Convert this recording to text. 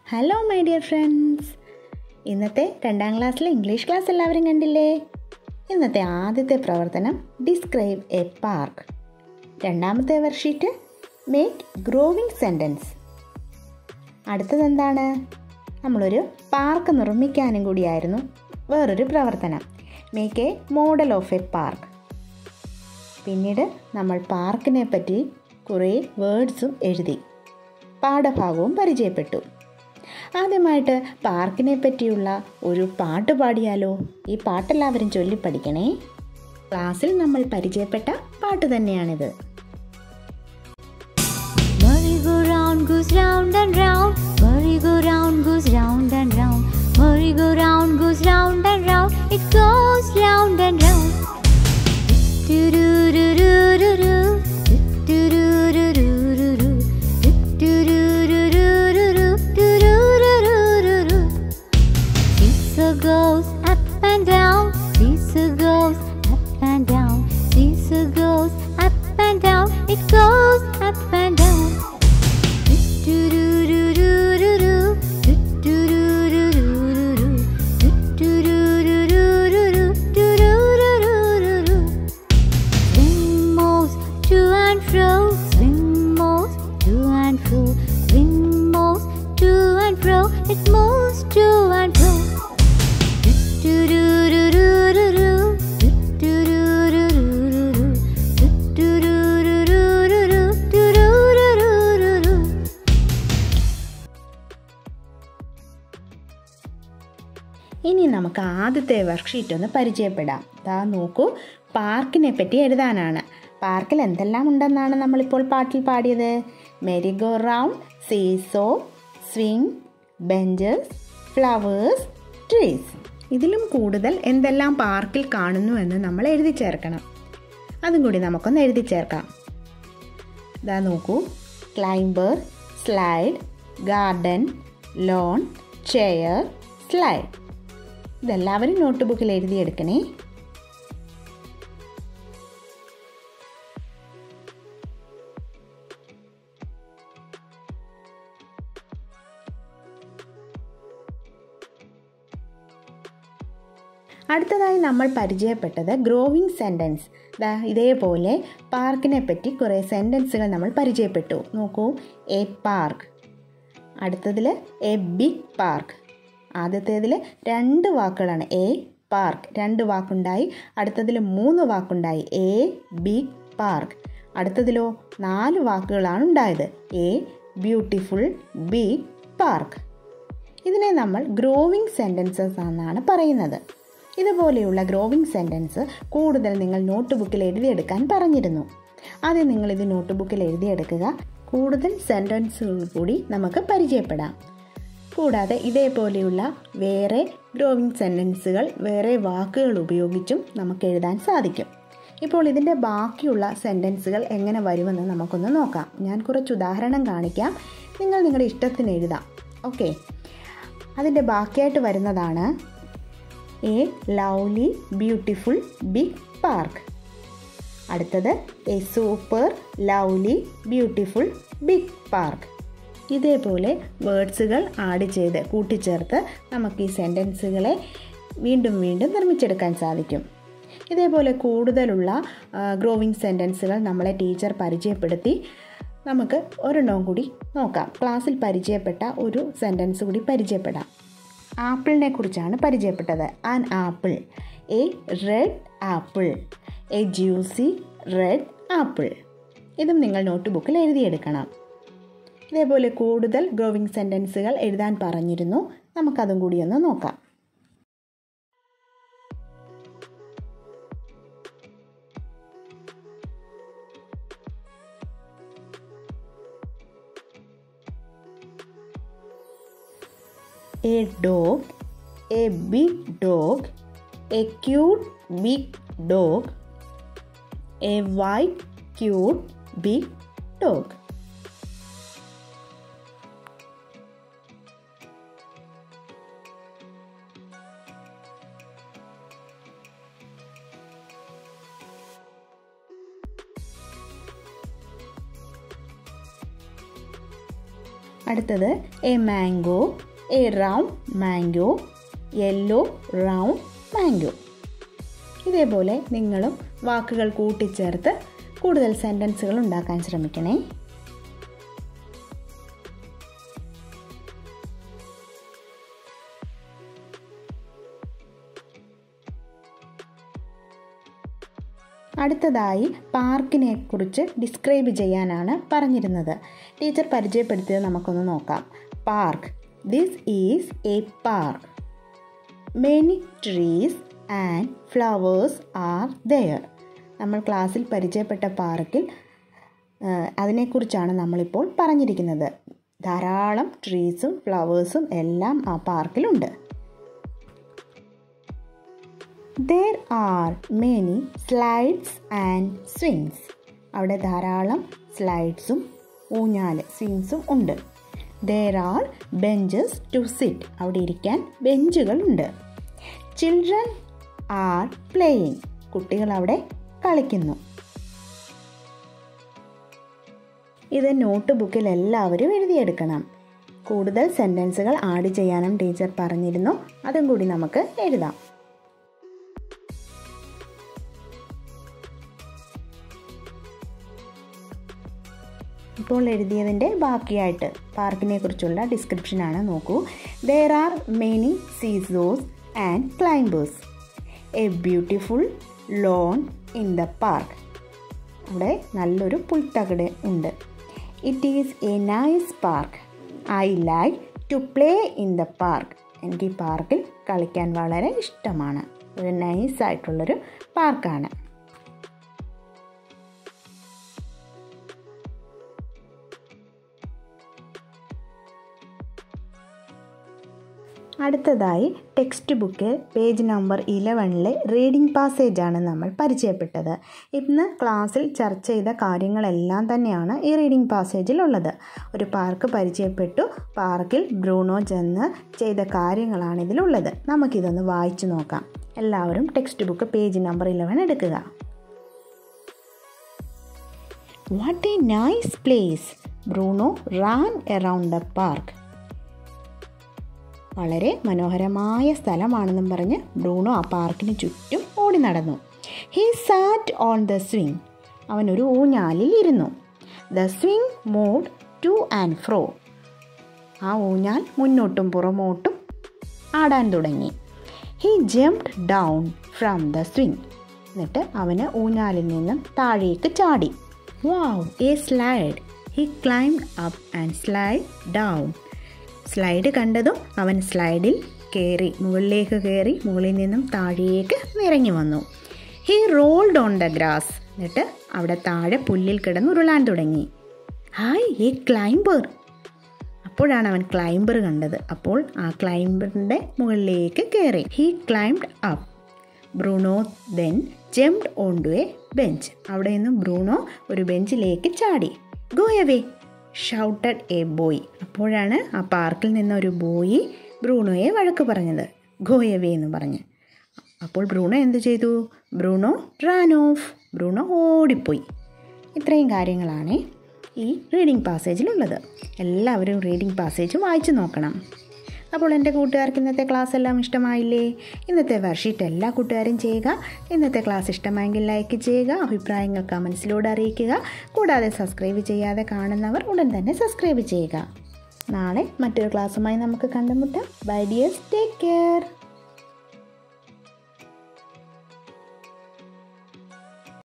Hello my dear friends ഇന്നത്തെ രണ്ടാം ക്ലാസ്സിലെ ഇംഗ്ലീഷ് ക്ലാസ് എല്ലാവരും കണ്ടില്ലേ ഇന്നത്തെ ആദ്യത്തെ പ്രവർത്തനം ഡിസ്ക്രൈബ് എ പാർക്ക് രണ്ടാമത്തെ വർഷീറ്റ് മേക്ക് ഗ്രോവിംഗ് സെൻറ്റൻസ് അടുത്തത് എന്താണ് നമ്മളൊരു പാർക്ക് നിർമ്മിക്കാനും കൂടിയായിരുന്നു വേറൊരു പ്രവർത്തനം make a model of a park പിന്നീട് നമ്മൾ പാർക്കിനെ പറ്റി കുറേ വേർഡ്സും എഴുതി പാഠഭാഗവും പരിചയപ്പെട്ടു ആദ്യമായിട്ട് പാർക്കിനെ പറ്റിയുള്ള ഒരു പാട്ട് പാടിയാലോ ഈ പാട്ടെല്ലാവരും ചൊല്ലി പഠിക്കണേ ക്ലാസ്സിൽ നമ്മൾ പരിചയപ്പെട്ട പാട്ട് തന്നെയാണിത് Merry-go-round goes round and round. Merry-go-round goes round and round. Merry-go-round goes round and round. It goes round and round. Do-do-do-do-do-do. Do-do-do-do-do-do. Do-do-do-do-do-do. Do-do-do-do-do-do. Seesaw goes up and down. Seesaw goes up and down. Seesaw goes up and down. It goes up and down. Do-do-do-do-do-do. Do-do-do-do-do-do. Do-do-do-do-do-do. Do-do-do-do-do-do. Swing moves to and fro. Swing moves to and fro. Swing moves to and fro. It moves to and fro. Do-do-do-do-do-do. Do-do-do-do-do-do. Do-do-do-do-do-do. Do-do-do-do-do-do. ഇനി നമുക്ക് ആദ്യത്തെ worksheet ഒന്ന് പരിചയപ്പെടാം ദാ നോക്കൂ പാർക്കിനെ പറ്റി എഴുതാനാണ് പാർക്കിൽ എന്തെല്ലാം ഉണ്ടെന്നാണ് നമ്മളിപ്പോൾ പാട്ടിൽ പാടിയത് merry go round seesaw swing benches flowers trees ഇതിലും കൂടുതൽ എന്തെല്ലാം പാർക്കിൽ കാണുന്നു എന്ന് നമ്മൾ എഴുതി ചേർക്കണം അതും കൂടി നമുക്കൊന്ന് എഴുതി ചേർക്കാം ഇതാ നോക്കൂ climber slide garden lawn chair slide ഇതെല്ലാവരും നോട്ട് ബുക്കിൽ എഴുതിയെടുക്കണേ അടുത്തതായി നമ്മൾ പരിചയപ്പെട്ടത് ഗ്രോവിംഗ് സെൻറ്റൻസ് ദാ ഇതേപോലെ പാർക്കിനെ പറ്റി കുറേ സെൻറ്റൻസുകൾ നമ്മൾ പരിചയപ്പെട്ടു നോക്കൂ എ പാർക്ക് അടുത്തതിൽ എ ബിഗ് പാർക്ക് ആദ്യത്തേതിൽ രണ്ട് വാക്കുകളാണ് എ പാർക്ക് രണ്ട് വാക്കുണ്ടായി അടുത്തതിൽ മൂന്ന് വാക്കുണ്ടായി എ ബിഗ് പാർക്ക് അടുത്തതിലോ നാല് വാക്കുകളാണ് ഉണ്ടായത് എ ബ്യൂട്ടിഫുൾ ബിഗ് പാർക്ക് ഇതിനെ നമ്മൾ ഗ്രോവിംഗ് സെൻറ്റൻസസ് എന്നാണ് പറയുന്നത് ഇതുപോലെയുള്ള ഗ്രോവിംഗ് സെൻറ്റൻസ് കൂടുതൽ നിങ്ങൾ നോട്ട് ബുക്കിൽ എഴുതിയെടുക്കാൻ പറഞ്ഞിരുന്നു ആദ്യം നിങ്ങൾ ഇത് നോട്ട് ബുക്കിൽ എഴുതിയെടുക്കുക കൂടുതൽ സെൻറ്റൻസുകൾ കൂടി നമുക്ക് പരിചയപ്പെടാം കൂടാതെ ഇതേപോലെയുള്ള വേറെ ഗ്രോവിംഗ് സെൻറ്റൻസുകൾ വേറെ വാക്കുകൾ ഉപയോഗിച്ചും നമുക്ക് എഴുതാൻ സാധിക്കും ഇപ്പോൾ ഇതിൻ്റെ ബാക്കിയുള്ള സെൻറ്റൻസുകൾ എങ്ങനെ വരുമെന്ന് നമുക്കൊന്ന് നോക്കാം ഞാൻ കുറച്ച് ഉദാഹരണം കാണിക്കാം നിങ്ങൾ നിങ്ങളുടെ ഇഷ്ടത്തിന് എഴുതാം ഓക്കെ അതിൻ്റെ ബാക്കിയായിട്ട് വരുന്നതാണ് a lovely beautiful big park അടുത്തത് a super lovely beautiful big park ഇതേപോലെ വേർഡ്സുകൾ ആഡ് ചെയ്ത് കൂട്ടിച്ചേർത്ത് നമുക്ക് ഈ സെൻറ്റൻസുകളെ വീണ്ടും വീണ്ടും നിർമ്മിച്ചെടുക്കാൻ സാധിക്കും ഇതേപോലെ കൂടുതലുള്ള ഗ്രോവിംഗ് സെൻറ്റൻസുകൾ നമ്മളെ ടീച്ചർ പരിചയപ്പെടുത്തി നമുക്ക് ഒരെണ്ണവും കൂടി നോക്കാം ക്ലാസ്സിൽ പരിചയപ്പെട്ട ഒരു സെൻറ്റൻസ് കൂടി പരിചയപ്പെടാം ആപ്പിളിനെ കുറിച്ചാണ് പരിചയപ്പെട്ടത് an apple a red apple a juicy red apple ഇതും നിങ്ങൾ നോട്ട് ബുക്കിൽ എഴുതിയെടുക്കണം ഇതേപോലെ കൂടുതൽ ഗ്രോവിംഗ് സെൻറ്റൻസുകൾ എഴുതാൻ പറഞ്ഞിരുന്നു നമുക്കതും കൂടി ഒന്ന് നോക്കാം a dog, a big dog, a cute big dog, a white cute big dog. അടുത്തത് a mango a round mango yellow round mango ഇതേപോലെ നിങ്ങളും വാക്കുകൾ കൂട്ടിച്ചേർത്ത് കൂടുതൽ സെൻറ്റൻസുകൾ ഉണ്ടാക്കാൻ ശ്രമിക്കണേ അടുത്തതായി പാർക്കിനെ കുറിച്ച് ഡിസ്ക്രൈബ് ചെയ്യാനാണ് പറഞ്ഞിരുന്നത് ടീച്ചർ പരിചയപ്പെടുത്തിയത് നമുക്കൊന്ന് നോക്കാം park this is a park many trees and flowers are there നമ്മൾ ക്ലാസ്സിൽ പരിചയപ്പെട്ട പാർക്കിൽ അതിനെക്കുറിച്ചാണ് നമ്മളിപ്പോൾ പറഞ്ഞിരിക്കുന്നത് ധാരാളം ട്രീസും ഫ്ലവേഴ്സും എല്ലാം ആ പാർക്കിലുണ്ട് there are many slides and swings അവിടെ ധാരാളം സ്ലൈഡ്സും ഊഞ്ഞാല് സ്വിങ്സും ഉണ്ട് there are benches to sit അവിടെ ഇരിക്കാൻ ബെഞ്ചുകൾ ഉണ്ട് ചിൽഡ്രൻ ആർ പ്ലേയിങ് കുട്ടികൾ അവിടെ കളിക്കുന്നു ഇത് നോട്ട് ബുക്കിൽ എല്ലാവരും എഴുതിയെടുക്കണം കൂടുതൽ സെൻറ്റൻസുകൾ ആഡ് ചെയ്യാനും ടീച്ചർ പറഞ്ഞിരുന്നു അതും കൂടി നമുക്ക് എഴുതാം ഇപ്പോൾ എഴുതിയതിൻ്റെ ബാക്കിയായിട്ട് പാർക്കിനെ കുറിച്ചുള്ള ഡിസ്ക്രിപ്ഷനാണ് നോക്കൂ there are many seesaws and climbers a beautiful lawn in the park അവിടെ നല്ലൊരു പുൽത്തകട് ഉണ്ട് it is a nice park I like to play in the park എനിക്ക് ഈ പാർക്കിൽ കളിക്കാൻ വളരെ ഇഷ്ടമാണ് ഒരു നൈസായിട്ടുള്ളൊരു പാർക്കാണ് അടുത്തതായി ടെക്സ്റ്റ് ബുക്ക് പേജ് നമ്പർ ഇലവനിലെ റീഡിംഗ് പാസേജ് ആണ് നമ്മൾ പരിചയപ്പെട്ടത് ഇന്ന് ക്ലാസ്സിൽ ചർച്ച ചെയ്ത കാര്യങ്ങളെല്ലാം തന്നെയാണ് ഈ റീഡിംഗ് പാസേജിലുള്ളത് ഒരു പാർക്ക് പരിചയപ്പെട്ടു പാർക്കിൽ ബ്രൂണോ ചെന്ന് ചെയ്ത കാര്യങ്ങളാണ് ഇതിലുള്ളത് നമുക്കിതൊന്ന് വായിച്ചു നോക്കാം എല്ലാവരും textbook page number eleven എടുക്കുക what a nice place Bruno ran around the park വളരെ മനോഹരമായ സ്ഥലമാണെന്നും പറഞ്ഞ് ബ്രൂണോ ആ പാർക്കിന് ചുറ്റും ഓടി നടന്നു he sat on the swing അവൻ ഒരു ഊഞ്ഞാലിൽ ഇരുന്നു the swing moved to and fro ആ ഊഞ്ഞാൽ മുന്നോട്ടും പുറമോട്ടും ആടാൻ തുടങ്ങി he jumped down from the swing എന്നിട്ട് അവന് ഊഞ്ഞാലിൽ നിന്നും താഴേക്ക് ചാടി wow a slide he climbed up and slide down slide കണ്ടതും അവൻ സ്ലൈഡിൽ കയറി മുകളിലേക്ക് കയറി മുകളിൽ നിന്നും താഴേക്ക് ഇറങ്ങി വന്നു he rolled on the grass എന്നിട്ട് അവിടെ താഴെ പുല്ലിൽ കിടന്ന് ഉരുളാൻ തുടങ്ങി ഹായ് എ ക്ലൈംബർ അപ്പോഴാണ് അവൻ ക്ലൈംബർ കണ്ടത് അപ്പോൾ ആ ക്ലൈംബറിൻ്റെ മുകളിലേക്ക് കയറി he climbed up Bruno then jumped on to a bench അവിടെ നിന്നും ബ്രൂണോ ഒരു ബെഞ്ചിലേക്ക് ചാടി go away shouted a boy അപ്പോഴാണ് ആ പാർക്കിൽ നിന്ന് ഒരു ബോയ് ബ്രൂണോയെ വഴക്ക് പറഞ്ഞത് ഗോയവേ എന്ന് പറഞ്ഞ് അപ്പോൾ ബ്രൂണോ എന്ത് ചെയ്തു ബ്രൂണോ റാൻ ഓഫ് ബ്രൂണോ ഓടിപ്പോയി ഇത്രയും കാര്യങ്ങളാണ് ഈ റീഡിംഗ് പാസേജിലുള്ളത് എല്ലാവരും റീഡിംഗ് പാസേജ് വായിച്ചു നോക്കണം അപ്പോൾ എൻ്റെ കൂട്ടുകാർക്ക് ഇന്നത്തെ ക്ലാസ് എല്ലാം ഇഷ്ടമായില്ലേ ഇന്നത്തെ വർഷീറ്റ് എല്ലാ കൂട്ടുകാരും ചെയ്യുക ഇന്നത്തെ ക്ലാസ് ഇഷ്ടമായെങ്കിൽ ലൈക്ക് ചെയ്യുക അഭിപ്രായങ്ങൾ കമൻസിലൂടെ അറിയിക്കുക കൂടാതെ സബ്സ്ക്രൈബ് ചെയ്യാതെ കാണുന്നവർ ഉടൻ തന്നെ സബ്സ്ക്രൈബ് ചെയ്യുക നാളെ മറ്റൊരു ക്ലാസ്സുമായി നമുക്ക് കണ്ടുമുട്ടാം ബൈ ഡിയേഴ്സ് ടേക്ക് കെയർ